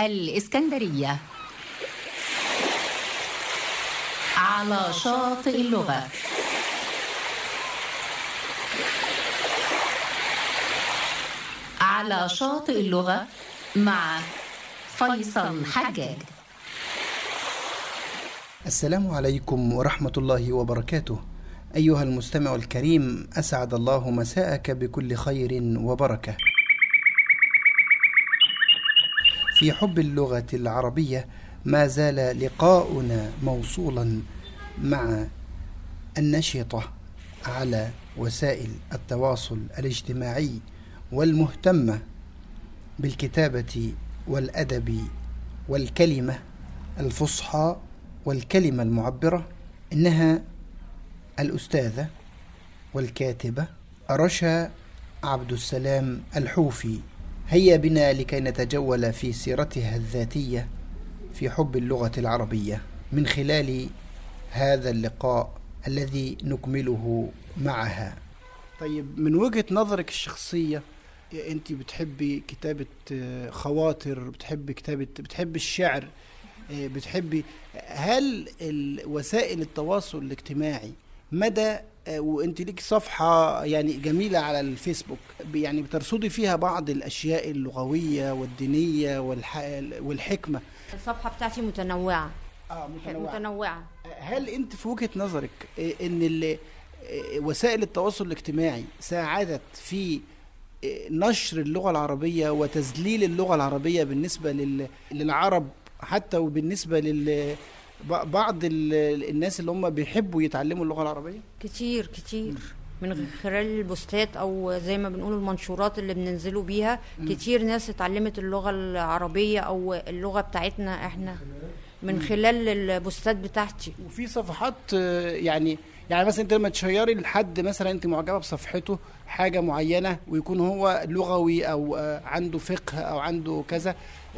الإسكندرية على شاطئ اللغة على شاطئ اللغة مع فيصل حجاج السلام عليكم ورحمة الله وبركاته أيها المستمع الكريم أسعد الله مساءك بكل خير وبركة في حب اللغة العربية ما زال لقاؤنا موصولا مع النشطة على وسائل التواصل الاجتماعي والمهتمة بالكتابة والأدب والكلمة الفصحى والكلمة المعبرة إنها الأستاذة والكاتبة رشا عبد السلام الحوفي هيا بنا لكي نتجول في سيرتها الذاتية في حب اللغة العربية من خلال هذا اللقاء الذي نكمله معها طيب من وجهة نظرك الشخصية انت بتحبي كتابة خواطر بتحبي كتابة بتحبي الشعر بتحبي هل وسائل التواصل الاجتماعي مدى وانت ليك صفحة يعني جميلة على الفيسبوك يعني بترصدي فيها بعض الأشياء اللغوية والدينية والح... والحكمة الصفحة بتاعتي متنوعة آه متنوعة. متنوعة هل انت في وجهة نظرك ان ال... وسائل التواصل الاجتماعي ساعدت في نشر اللغة العربية وتذليل اللغة العربية بالنسبة لل... للعرب حتى وبالنسبة لل بعض الناس اللي هم بيحبوا يتعلموا اللغه العربيه كتير كتير من خلال البوستات او زي ما بنقول المنشورات اللي بننزلوا بيها كتير ناس اتعلمت اللغه العربيه او اللغه بتاعتنا احنا من خلال البوستات بتاعتي وفي صفحات يعني يعني مثلا انت لما تشيري لحد مثلا انت معجبه بصفحته حاجه معينه ويكون هو لغوي او عنده فقه او عنده كذا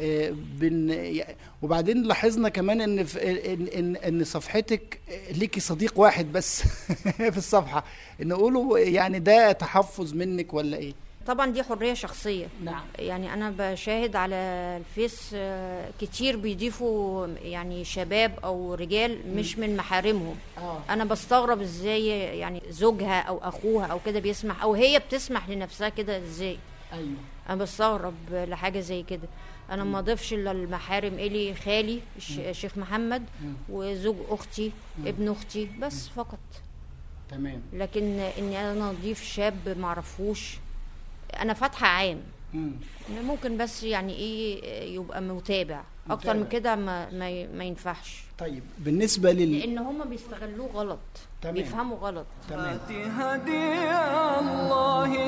بن وبعدين لاحظنا كمان ان ان ان, إن صفحتك ليكي صديق واحد بس في الصفحه نقوله يعني ده تحفظ منك ولا ايه طبعا دي حريه شخصيه نعم يعني انا بشاهد على الفيس كتير بيضيفوا يعني شباب او رجال مش من محارمهم آه. انا بستغرب ازاي يعني زوجها او اخوها او كده بيسمح او هي بتسمح لنفسها كده ازاي ايوه انا بستغرب لحاجه زي كده انا ما اضيفش الا المحارم الي خالي الشيخ محمد وزوج اختي ابن اختي بس فقط تمام لكن اني انا اضيف شاب معرفوش انا فاتحه عام مم. ممكن بس يعني ايه يبقى متابع اكتر متابع. من كده ما, ما, ما ينفعش طيب بالنسبه لل لان هم بيستغلوه غلط تمام. بيفهموا غلط تمام هات هدي الله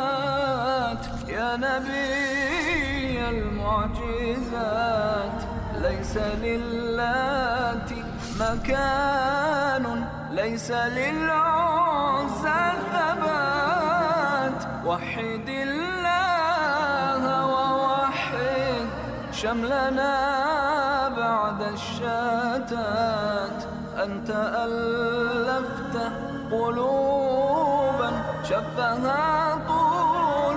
هات يا نبي المعجزات ليس للاتي مكان ليس للعزى ثبات وحد الله ووحد شملنا بعد الشتات أنت ألفت قلوبا شفها طول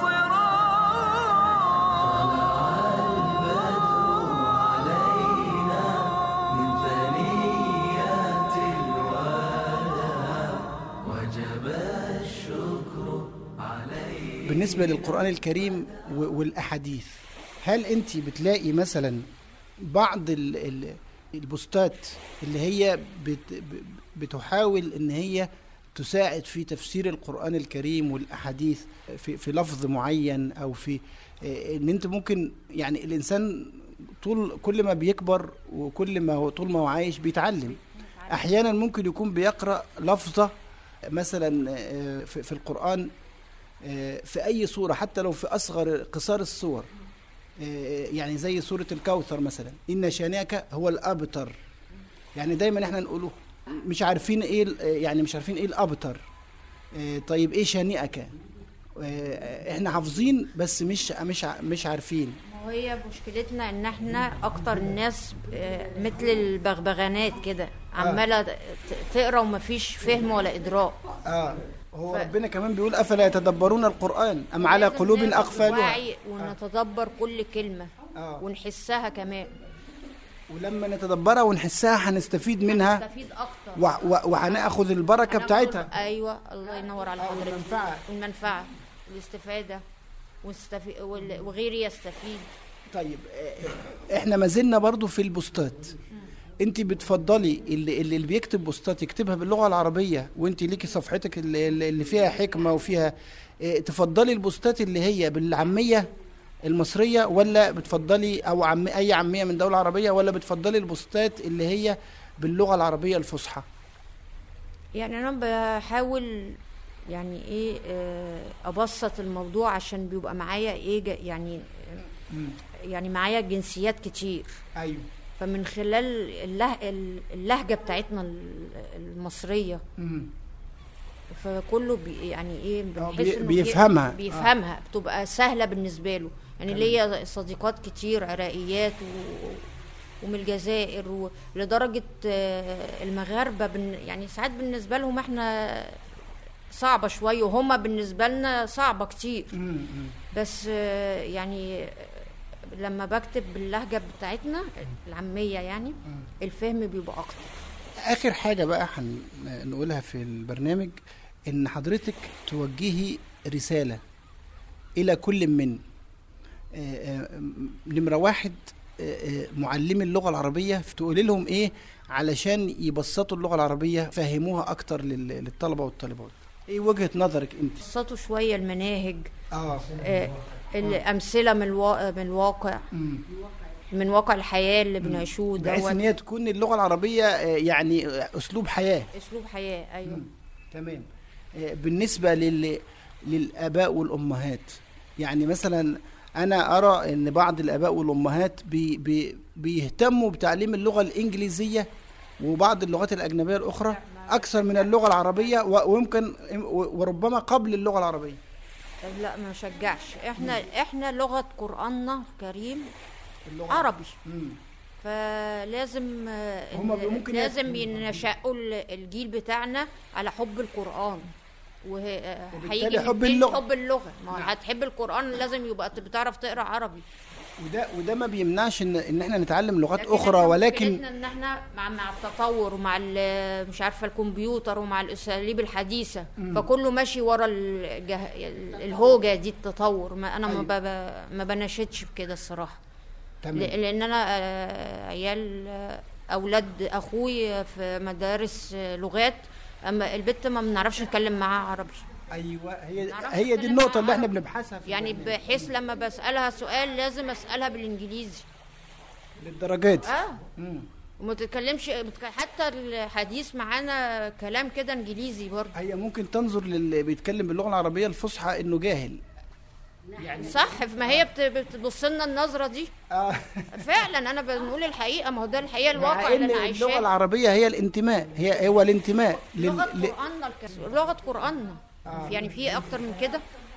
بالنسبه للقران الكريم و- والاحاديث هل انت بتلاقي مثلا بعض ال- ال- البوستات اللي هي بت ب- بتحاول ان هي تساعد في تفسير القران الكريم والاحاديث في في لفظ معين او في آه، ان انت ممكن يعني الانسان طول كل ما بيكبر وكل ما هو طول ما هو عايش بيتعلم احيانا ممكن يكون بيقرا لفظه مثلا آه، في في القران آه، في اي صوره حتى لو في اصغر قصار الصور آه، يعني زي سوره الكوثر مثلا ان شانئك هو الابتر يعني دايما احنا نقوله مش عارفين ايه ال- يعني مش عارفين ايه الابتر آه، طيب ايه شانئك آه، احنا حافظين بس مش مش ع- مش عارفين وهي مشكلتنا ان احنا اكتر الناس آه، مثل البغبغانات كده عماله ت- تقرا ومفيش فهم ولا ادراك اه هو ف- ربنا كمان بيقول افلا يتدبرون القران ام على لازم قلوب ناخد اقفالها وعي ونتدبر كل كلمه آه. ونحسها كمان ولما نتدبرها ونحسها هنستفيد منها نستفيد اكتر و- و- وهناخد البركه هناخد- بتاعتها ايوه الله ينور على آه، حضرتك والمنفعة. والمنفعه والاستفاده واستفي... وال- وغيري يستفيد طيب آه، احنا ما زلنا برضو في البوستات انت بتفضلي اللي, اللي اللي بيكتب بوستات يكتبها باللغه العربيه وانت ليكي صفحتك اللي, اللي فيها حكمه وفيها اه، تفضلي البوستات اللي هي بالعاميه المصريه ولا بتفضلي او عم اي عاميه من دوله عربيه ولا بتفضلي البوستات اللي هي باللغه العربيه الفصحى يعني انا بحاول يعني ايه آه، ابسط الموضوع عشان بيبقى معايا ايه ج- يعني يعني معايا جنسيات كتير ايوه فمن خلال اللهجة, اللهجة بتاعتنا ال- المصرية فكله بي يعني ايه بنحس بي- إنه بيفهمها. بي- بيفهمها بتبقى سهلة بالنسبة له يعني ليا صديقات كتير عراقيات و ومن الجزائر و- لدرجة آه، المغاربة بن يعني ساعات بالنسبة لهم احنا صعبة شوية وهما بالنسبة لنا صعبة كتير بس آه، يعني آه، لما بكتب باللهجة بتاعتنا العامية يعني الفهم بيبقى أكتر اخر حاجه بقى هنقولها في البرنامج ان حضرتك توجهي رساله الى كل من آه، آه، نمره واحد آه، آه، معلمي اللغه العربيه تقولي لهم ايه علشان يبسطوا اللغه العربيه فهموها اكتر لل- للطلبه والطالبات ايه وجهه نظرك انت بسطوا شوية المناهج اه آه، الأمثلة من الوا... من الواقع من واقع الحياة اللي بنعيشوه بحيث دوت ان هي تكون اللغه العربيه آه، يعني آه، اسلوب حياه أسلوب حياة أيوه تمام آه، بالنسبة لل... للآباء والأمهات يعني مثلا أنا أرى أن بعض الآباء والأمهات بي... بي... بيهتموا بتعليم اللغة الإنجليزية وبعض اللغات الأجنبية الأخرى أكثر من اللغة العربية و... ويمكن وربما قبل اللغة العربية لا ما شجعش احنا احنا لغة قرآننا الكريم اللغة عربي مم. فلازم آه، هما إن- ممكن لازم يت- ينشأوا ال- الجيل بتاعنا على حب القرآن وبالتالي وهيجي حب اللغة. حب اللغة ما هو هتحب القرآن لازم يبقى ت- بتعرف تقرا عربي وده وده ما بيمنعش ان ان احنا نتعلم لغات لكن اخرى إحنا ولكن مشكلتنا ان احنا مع مع التطور ومع ال- مش عارفه الكمبيوتر ومع الاساليب الحديثه فكله ماشي ورا الجه... الهوجه دي التطور ما انا ما, ب... ما بناشدش بكده الصراحه تمام ل- لان انا آه، عيال آه، اولاد اخوي في مدارس آه، لغات اما البت ما بنعرفش نتكلم معاها عربي ايوه هي نعرفش هي دي نتكلم النقطة مع اللي احنا عرب. بنبحثها في يعني البرنامج. بحيث لما بسالها سؤال لازم اسالها بالانجليزي للدرجات اه مم. وما تتكلمش بتك- حتى الحديث معانا كلام كده انجليزي برضه هي ممكن تنظر للي بيتكلم باللغه العربيه الفصحى انه جاهل صح ما هي بت- بتبص لنا النظره دي اه فعلا انا بنقول الحقيقه ما هو ده الحقيقه مع الواقع ان اللي انا اللغه عايشاه العربيه هي الانتماء هي هو الانتماء لل... لغه ل... قراننا الكس... لغه قراننا يعني في اكتر من كده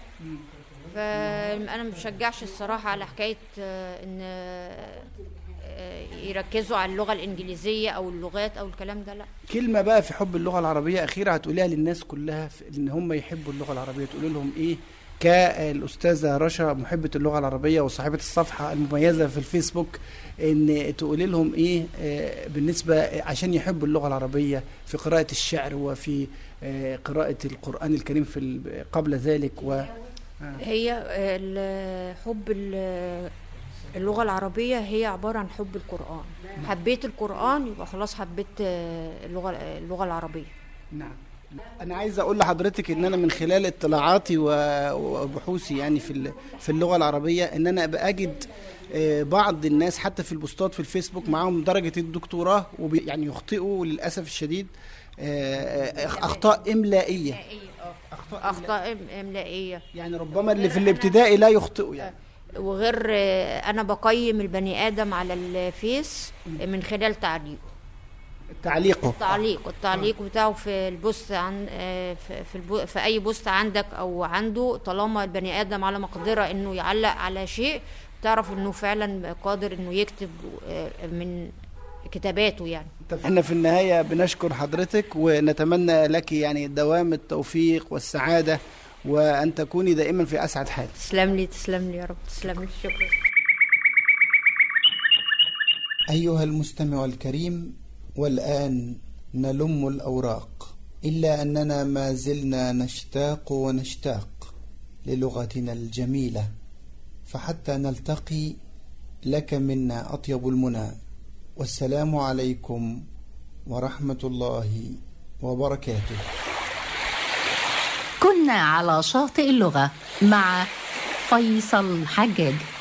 فانا ما بشجعش الصراحه على حكايه آه، ان آه، يركزوا على اللغه الانجليزيه او اللغات او الكلام ده لا كلمه بقى في حب اللغه العربيه اخيره هتقوليها للناس كلها في ان هم يحبوا اللغه العربيه تقول لهم ايه كالاستاذه رشا محبه اللغه العربيه وصاحبه الصفحه المميزه في الفيسبوك ان تقولي لهم ايه آه، بالنسبه عشان يحبوا اللغه العربيه في قراءه الشعر وفي آه، قراءه القران الكريم في ال- قبل ذلك و هي ال- حب ال- اللغه العربيه هي عباره عن حب القران حبيت القران يبقى خلاص حبيت آه، اللغه اللغه العربيه نعم انا عايز اقول لحضرتك ان انا من خلال اطلاعاتي و- وبحوثي يعني في ال- في اللغه العربيه ان انا باجد آه، بعض الناس حتى في البوستات في الفيسبوك معاهم درجه الدكتوراه وبي يعني يخطئوا للاسف الشديد آه، آه، اخطاء املائيه اخطاء اخطاء إم- املائيه يعني ربما اللي في الابتدائي لا يخطئوا يعني وغير آه، انا بقيم البني ادم على الفيس من خلال تعليقه تعليقه التعليق التعليق بتاعه في البوست عن آه، في في, البو في اي بوست عندك او عنده طالما البني ادم على مقدره انه يعلق على شيء تعرف انه فعلا قادر انه يكتب آه، من كتاباته يعني طب احنا في النهايه بنشكر حضرتك ونتمنى لك يعني دوام التوفيق والسعاده وان تكوني دائما في اسعد حال تسلم لي تسلم لي يا رب تسلم لي شكرا أيها المستمع الكريم والآن نلم الأوراق إلا أننا ما زلنا نشتاق ونشتاق للغتنا الجميلة فحتى نلتقي لك منا أطيب المنى والسلام عليكم ورحمة الله وبركاته كنا على شاطئ اللغة مع فيصل حجاج